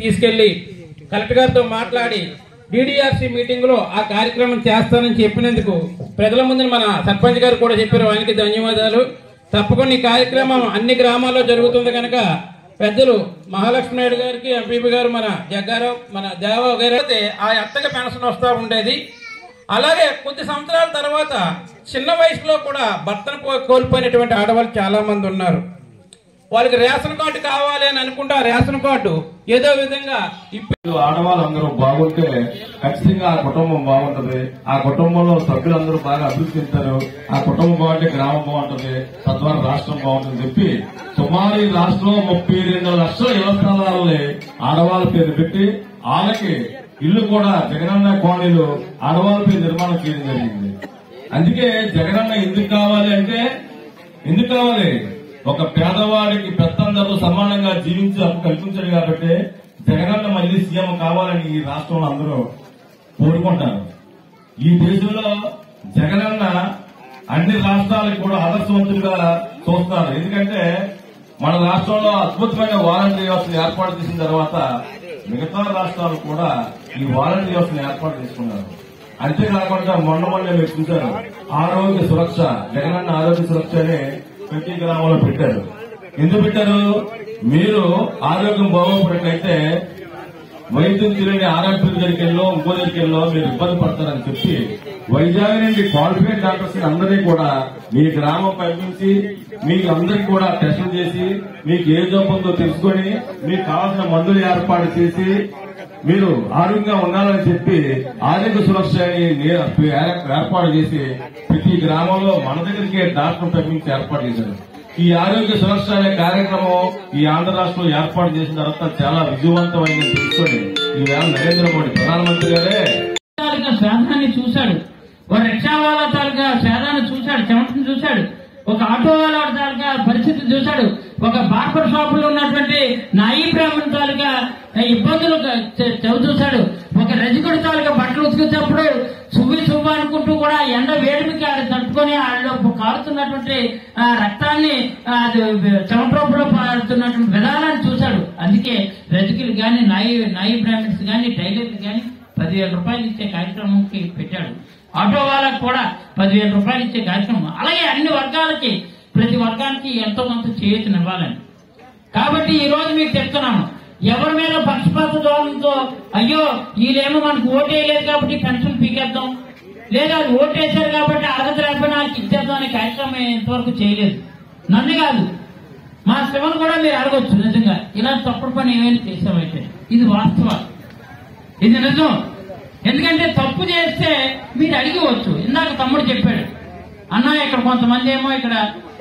తీసుకెళ్లి కలెక్టర్ గారితో మాట్లాడి డిడిఆర్సి మీటింగ్ లో ఆ కార్యక్రమం చేస్తానని చెప్పినందుకు ప్రజల ముందు మన సర్పంచ్ గారు కూడా చెప్పారు ఆయనకి ధన్యవాదాలు తప్పకుండా ఈ కార్యక్రమం అన్ని గ్రామాల్లో జరుగుతుంది కనుక పెద్దలు మహాలక్ష్మి నాయుడు గారికి ఎంపీపీ గారు మన జగ్గారావు మన దేవ గారు అయితే ఆ ఎత్తగా పెన్షన్ వస్తూ ఉండేది అలాగే కొద్ది సంవత్సరాల తర్వాత చిన్న వయసులో కూడా భర్తను కో- కోల్పోయినటువంటి ఆడవాళ్ళు చాలా మంది ఉన్నారు వాళ్ళకి రేషన్ కార్డు కావాలి అని అనుకుంటే ఆ రేషన్ కార్డు ఏదో విధంగా ఇప్పి వీళ్ళు ఆడవాళ్ళు అందరూ బాగుంటే ఖచ్చితంగా ఆ కుటుంబం బాగుంటది ఆ కుటుంబంలో సభ్యులందరూ బాగా అభివృద్ధి చెందుతారు ఆ కుటుంబం బాగుంటే గ్రామం బాగుంటది తద్వారా రాష్ట్రం బాగుంటుంది చెప్పి సుమారు ఈ రాష్ట్రంలో ముప్పై రెండు లక్షల ఇళ్ల స్థలాలని ఆడవాళ్ళ పేరు పెట్టి వాళ్ళకి ఇల్లు కూడా జగనన్న కాలనీలు ఆడవాళ్ళ పేరు నిర్మాణం చేయడం జరిగింది అందుకే జగనన్న ఎందుకు కావాలి అంటే ఎందుకు కావాలి ఒక పేదవాడికి పెత్తందరూ సమానంగా జీవించే హక్కు కల్పించాడు కాబట్టి జగనన్న మళ్ళీ సీఎం కావాలని ఈ రాష్ట్రంలో అందరూ కోరుకుంటారు ఈ దేశంలో జగనన్న అన్ని రాష్ట్రాలకు కూడా ఆదర్శవంతులుగా చూస్తారు ఎందుకంటే మన రాష్ట్రంలో అద్భుతమైన వాలంటీర్ వ్యవస్థను ఏర్పాటు చేసిన తర్వాత మిగతా రాష్ట్రాలు కూడా ఈ వాలంటీర్ వ్యవస్థను ఏర్పాటు చేసుకున్నారు అంతేకాకుండా మొన్న మొన్న మీరు చూశారు ఆరోగ్య సురక్ష జగనన్న ఆరోగ్య సురక్ష అని ప్రతి గ్రామంలో పెట్టారు ఎందుకు పెట్టారు మీరు ఆరోగ్యం బాగోపడినట్లయితే వైద్యం తెలియని ఆరోగ్య దగ్గరికి వెళ్ళో ఇంకో దగ్గరికి వెళ్ళో మీరు ఇబ్బంది పడతారని చెప్పి వైజాగ్ నుండి క్వాలిఫైడ్ డాక్టర్స్ అందరినీ కూడా మీ గ్రామం పంపించి మీకు అందరికి కూడా టెస్టులు చేసి మీకు ఏ జబ్బు ఉందో తెలుసుకొని మీకు కావాల్సిన మందులు ఏర్పాటు చేసి మీరు ఆరోగ్యంగా ఉండాలని చెప్పి ఆరోగ్య సురక్షని నే- ఏర్పాటు చేసి ప్రతి గ్రామంలో మన దగ్గరికి డాక్టర్ పంపించి ఏర్పాటు చేశారు ఈ ఆరోగ్య సురక్ష అనే కార్యక్రమం ఈ ఆంధ్ర రాష్ట్రంలో ఏర్పాటు చేసిన తర్వాత చాలా విజయవంతమైందని తెలుసుకొని ఈవేళ నరేంద్ర మోడీ ప్రధానమంత్రి గారే తాలూకా శ్వేతాన్ని చూశాడు ఒక రిక్షా వాళ్ళ తాలూకా శ్వేతాన్ని చూశాడు చెమటను చూశాడు ఒక ఆటో వాళ్ళ తాలూకా పరిస్థితి చూశాడు ఒక బార్బర్ షాప్ లో ఉన్నటువంటి నాయి బ్రాహ్మణ తాలూకా ఇబ్బందులు చ- చవి చూశాడు ఒక రజకుడి తాలూకా బట్టలు ఉతికేటప్పుడు సువ్వి సువ్వ అనుకుంటూ కూడా ఎండ వేడిమికి ఆడ తట్టుకొని వాళ్ళు కారుతున్నటువంటి ఆ రక్తాన్ని ఆ, అది చెమటోపులో పారుతున్నటువంటి విధానాన్ని చూశాడు అందుకే రజకులు గాని నాయి నాయి బ్రాహ్మణ్స్ గాని టైలర్లు గాని పదివేల రూపాయలు ఇచ్చే కార్యక్రమంకి పెట్టాడు ఆటో వాళ్ళకి కూడా పదివేల రూపాయలు ఇచ్చే కార్యక్రమం అలాగే అన్ని వర్గాలకి ప్రతి వర్గానికి ఎంతో కొంత చేయూతనివ్వాలని కాబట్టి ఈ రోజు మీకు చెప్తున్నాను ఎవరి మీద పక్షపాత ధోరణితో అయ్యో వీళ్ళేమో మనకు ఓటేయలేదు కాబట్టి పెన్షన్ పీకేద్దాం లేదా అది ఓటేశారు కాబట్టి అర్హత లేకపోయినా వాళ్ళకి ఇచ్చేద్దాం అనే కార్యక్రమం ఇంతవరకు చేయలేదు నన్ను కాదు మా శివన్ కూడా మీరు అడగొచ్చు నిజంగా ఇలా తప్పుడు పని ఏమైనా చేసామైతే ఇది వాస్తవాలు ఇది నిజం ఎందుకంటే తప్పు చేస్తే మీరు అడిగవచ్చు ఇందాక తమ్ముడు చెప్పాడు అన్న ఇక్కడ కొంతమంది ఏమో ఇక్కడ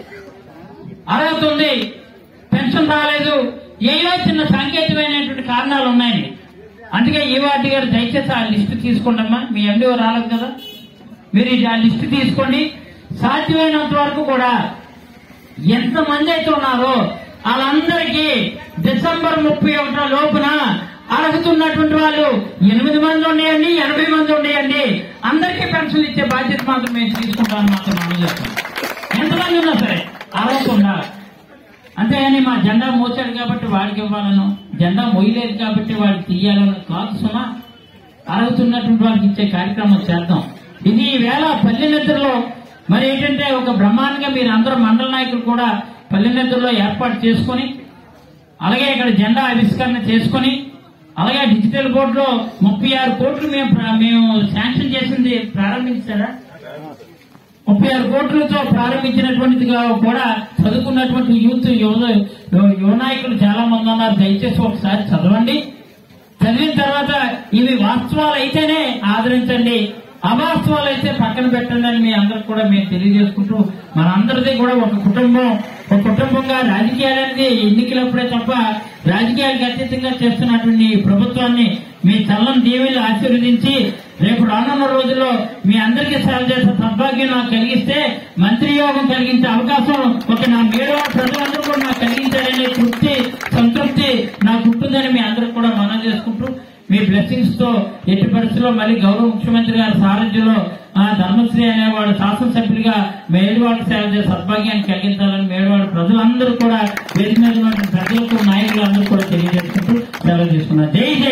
అర్హత ఉంది పెన్షన్ రాలేదు ఏవో చిన్న సాంకేతికమైనటువంటి కారణాలు ఉన్నాయండి అందుకే ఈ వాటి గారు దయచేసి ఆ లిస్టు తీసుకోండి అమ్మా మీ ఎండిఓ రాలేదు కదా మీరు ఇది ఆ లిస్టు తీసుకోండి సాధ్యమైనంత వరకు కూడా ఎంతమంది అయితే ఉన్నారో వాళ్ళందరికీ డిసెంబర్ ముప్పై ఒకటో లోపున అర్హత ఉన్నటువంటి వాళ్ళు ఎనిమిది మంది ఉండేయండి ఎనభై మంది ఉండేయండి అందరికీ పెన్షన్ ఇచ్చే బాధ్యత మాత్రం మేము తీసుకుంటామని మాత్రం మనం చెప్తాం ఎంతమంది ఉన్నా సరే అర్హత ఉండాలి అంతేగాని మా జెండా మోచాడు కాబట్టి వాడికి ఇవ్వాలను జెండా మోయలేదు కాబట్టి వాడికి తీయాలని కాదు సుమా అర్హత ఉన్నటువంటి వాళ్ళకి ఇచ్చే కార్యక్రమం చేద్దాం ఇది ఈవేళ పల్లె నిద్రలో మరి ఏంటంటే ఒక బ్రహ్మాండంగా మీరు అందరూ మండల నాయకులు కూడా పల్లె నిద్రలో ఏర్పాటు చేసుకొని అలాగే ఇక్కడ జెండా ఆవిష్కరణ చేసుకొని అలాగే డిజిటల్ బోర్డులో ముప్పై ఆరు కోట్లు మేము ప్ర- మేము శాంక్షన్ చేసింది ప్రారంభించారా ముప్పై ఆరు కోట్లతో ప్రారంభించినటువంటిదిగా కూడా చదువుకున్నటువంటి యూత్ యువ యువ నాయకులు చాలా మంది ఉన్నారు దయచేసి ఒకసారి చదవండి చదివిన తర్వాత ఇవి వాస్తవాలు అయితేనే ఆదరించండి అవాస్తవాలు అయితే పక్కన పెట్టండి అని మీ అందరికి కూడా మేము తెలియజేసుకుంటూ మనందరిది కూడా ఒక కుటుంబం ఒక కుటుంబంగా రాజకీయాలు అనేది ఎన్నికలప్పుడే తప్ప రాజకీయాలకు అతీతంగా చేస్తున్నటువంటి ఈ ప్రభుత్వాన్ని మీ చల్లని దీవెలు ఆశీర్వదించి రేపు రానున్న రోజుల్లో మీ అందరికీ సేవ చేసే సద్భాగ్యం నాకు కలిగిస్తే మంత్రి యోగం కలిగించే అవకాశం ఒక నా మేడ ప్రజలందరూ కూడా నాకు కలిగించారనే తృప్తి సంతృప్తి నాకు ఉంటుందని మీ అందరికి కూడా మనం చేసుకుంటూ మీ బ్లెస్సింగ్స్ తో ఎట్టి పరిస్థితుల్లో మళ్ళీ గౌరవ ముఖ్యమంత్రి గారి సారథ్యంలో ఆ ధర్మశ్రీ అనేవాడు శాసనసభ్యుడిగా మేడివాడ సేవ చేసే సద్భాగ్యాన్ని కలిగించాలని మేడివాడ ప్రజలందరూ కూడా వేదిక మీద ఉన్న ప్రజలకు నాయకులు అందరూ కూడా తెలియజేసుకుంటూ సెలవు తీసుకుంటున్నాను. తెలియజేస్తున్నా జై జగన్